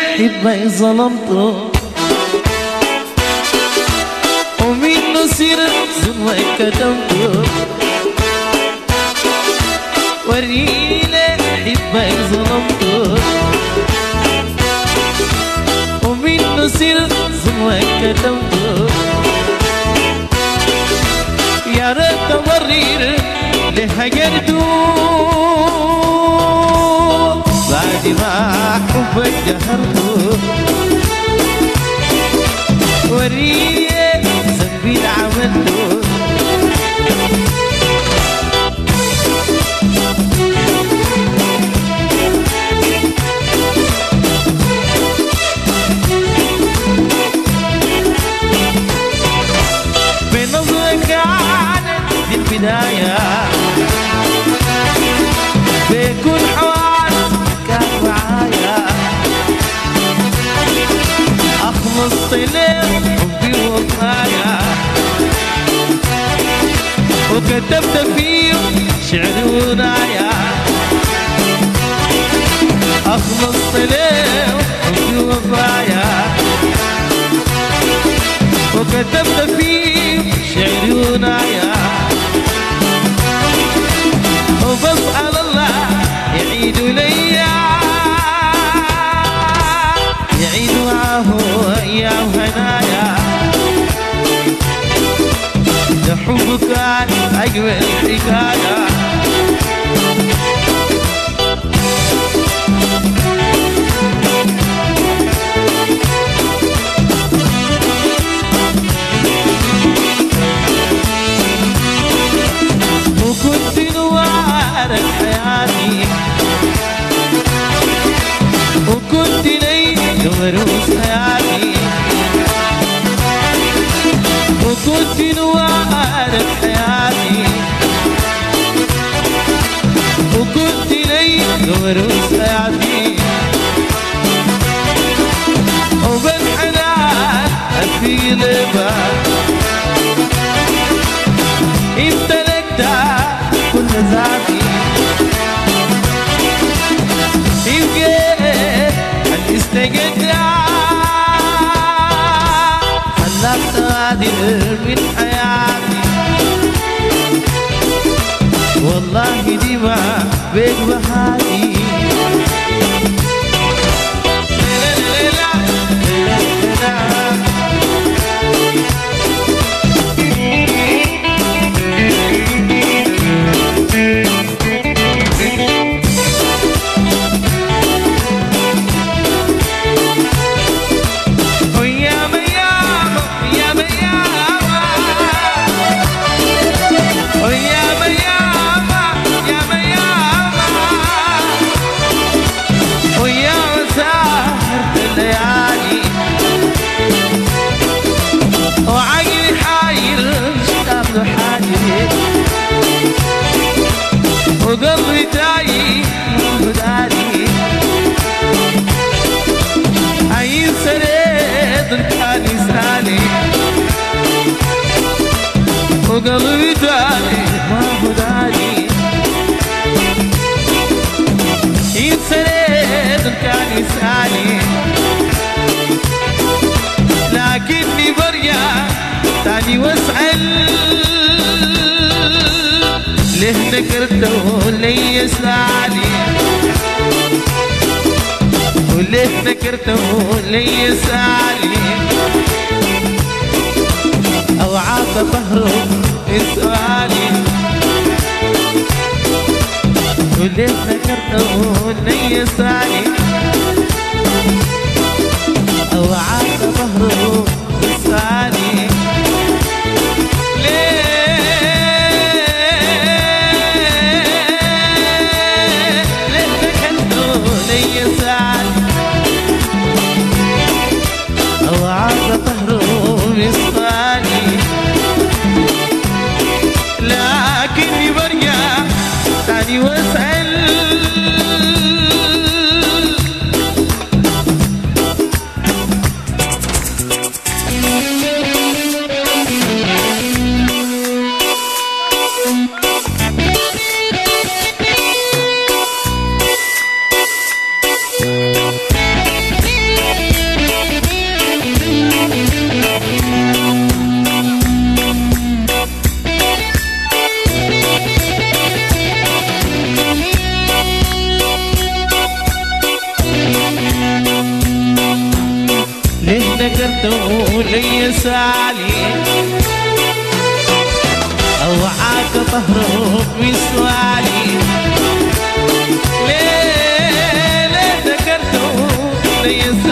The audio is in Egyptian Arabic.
حبي ظلمته ومنه سير ظلمك كتمته وريني حبي ظلمته ومنه سير ظلمك كتمته يا ريت اورير لهجرته بعد ما حبك جهرته وريني ذنبي اللي عملته بنظرك كانت دي البداية بكل حواس كان معايا أخلصت لك حبي ووفايا وكتبت فيه شعر ونايا أخلصت لك حبي ووفايا وكتبت فيه شعري ونايا وبسأل الله يعيد ليا يعيد معه أيام هنايا ده حبك كان أجمل حكاية وكنت نوارك حياتي وكنت لي دروس حياتي وكنت نوارك حياتي وكنت لي دروس حياتي وبالحنان في لبك امتلكت كل ذاتي يبقى هل استجدت خلاك تغادر من حياتي والله دي ما بيك بحالي لا لا لا لا لا لا ويا ميامة يا ميامة ويا ميامة يا ميامة ويا مساهرة الليالي وعقلي حاير اشتاق له حالي وقلبي تايه بدالي عين سريد كان يسالي وقلبي دالي ما هو دالي عين سريد كان يسالي لكني برجع تاني واسأل ليه ذكرته لي يسالي وليه ذكرته لي يسالي او عاق ظهره من سؤالي وليه ذكرته لي يسالي او عاق ظهره من سؤالي ليه ليه ذكرته لي يسالي أو عاد ظهره يصفاني لكني برجع تاني واسأل ذكرته لي سالي أوعاك ظهره بسؤالي ليه ليه ذكرته لي سالي